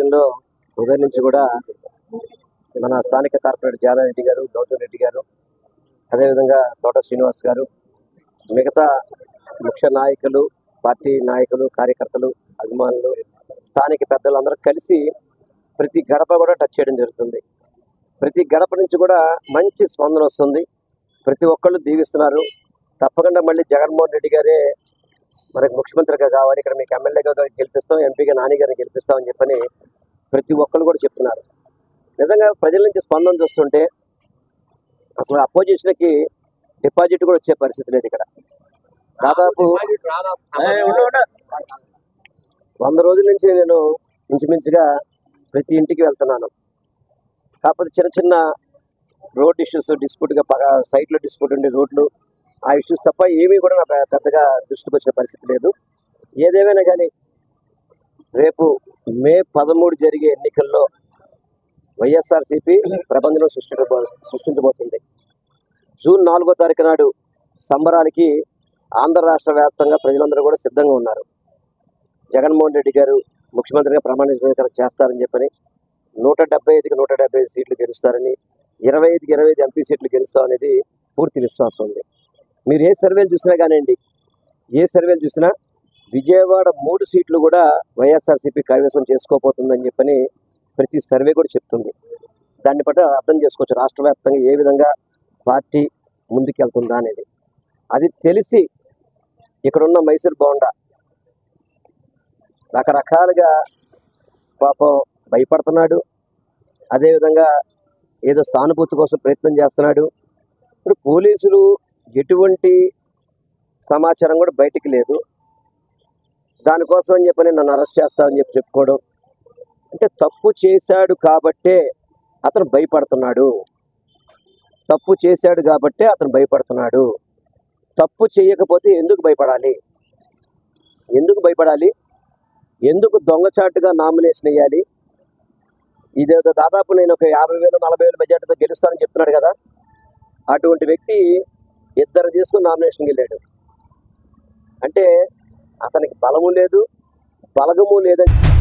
నియోజకవర్గంలో ఉదయం నుంచి కూడా మన స్థానిక కార్పొరేటర్ జానారెడ్డి గారు గౌతమ్ రెడ్డి గారు అదేవిధంగా తోట శ్రీనివాస్ గారు మిగతా ముఖ్య నాయకులు పార్టీ నాయకులు కార్యకర్తలు అభిమానులు స్థానిక పెద్దలు అందరూ కలిసి ప్రతి గడప కూడా టచ్ చేయడం జరుగుతుంది ప్రతి గడప నుంచి కూడా మంచి స్పందన వస్తుంది ప్రతి ఒక్కళ్ళు దీవిస్తున్నారు తప్పకుండా మళ్ళీ జగన్మోహన్ రెడ్డి గారే మనకు ముఖ్యమంత్రిగా కావాలి ఇక్కడ మీకు ఎమ్మెల్యేగా గెలిపిస్తాం ఎంపీగా నాని గారిని గెలిపిస్తామని చెప్పని ప్రతి ఒక్కళ్ళు కూడా చెప్తున్నారు నిజంగా ప్రజల నుంచి స్పందన చూస్తుంటే అసలు అపోజిషన్కి డిపాజిట్ కూడా వచ్చే పరిస్థితి లేదు ఇక్కడ దాదాపు వంద రోజుల నుంచి నేను ఇంచుమించుగా ప్రతి ఇంటికి వెళ్తున్నాను కాకపోతే చిన్న చిన్న రోడ్ ఇష్యూస్ డిస్ప్యూట్గా పగా సైట్లో డిస్ప్యూట్ ఉండే రోడ్లు ఆ ఇష్యూస్ తప్ప ఏమీ కూడా నా పె- పెద్దగా దృష్టికి వచ్చిన పరిస్థితి లేదు ఏదేమైనా కానీ రేపు మే పదమూడు జరిగే ఎన్నికల్లో వైఎస్ఆర్సీపీ ప్రబంధనం సృష్టించబో సృష్టించబోతుంది జూన్ నాలుగో తారీఖు నాడు సంబరానికి ఆంధ్ర రాష్ట్ర వ్యాప్తంగా ప్రజలందరూ కూడా సిద్ధంగా ఉన్నారు జగన్మోహన్ రెడ్డి గారు ముఖ్యమంత్రిగా ప్రమాణ స్వీకారం చేస్తారని చెప్పని నూట డెబ్బై ఐదుకి నూట డెబ్బై ఐదు సీట్లు గెలుస్తారని ఇరవై ఐదుకి ఇరవై ఐదు ఎంపీ సీట్లు గెలుస్తామనేది పూర్తి విశ్వాసం ఉంది మీరు ఏ సర్వేలు చూసినా కానివ్వండి ఏ సర్వేలు చూసినా విజయవాడ మూడు సీట్లు కూడా వైఎస్ఆర్సీపీ కైవసం చేసుకోబోతుందని చెప్పని ప్రతి సర్వే కూడా చెప్తుంది దాన్ని బట్టి అర్థం చేసుకోవచ్చు రాష్ట్ర వ్యాప్తంగా ఏ విధంగా పార్టీ ముందుకెళ్తుందా అనేది అది తెలిసి ఇక్కడున్న మైసూర్ బోండా రకరకాలుగా పాపం భయపడుతున్నాడు అదేవిధంగా ఏదో సానుభూతి కోసం ప్రయత్నం చేస్తున్నాడు ఇప్పుడు పోలీసులు ఎటువంటి సమాచారం కూడా బయటికి లేదు దానికోసం అని చెప్పని నన్ను అరెస్ట్ చేస్తారని చెప్పి చెప్పుకోవడం అంటే తప్పు చేశాడు కాబట్టే అతను భయపడుతున్నాడు తప్పు చేశాడు కాబట్టే అతను భయపడుతున్నాడు తప్పు చేయకపోతే ఎందుకు భయపడాలి ఎందుకు భయపడాలి ఎందుకు దొంగచాటుగా నామినేషన్ వేయాలి ఇదేదో దాదాపు నేను ఒక యాభై వేలు నలభై వేలు మెజార్టీతో గెలుస్తానని చెప్తున్నాడు కదా అటువంటి వ్యక్తి ఇద్దరు తీసుకుని నామినేషన్కి వెళ్ళాడు అంటే అతనికి బలము లేదు బలగము లేదని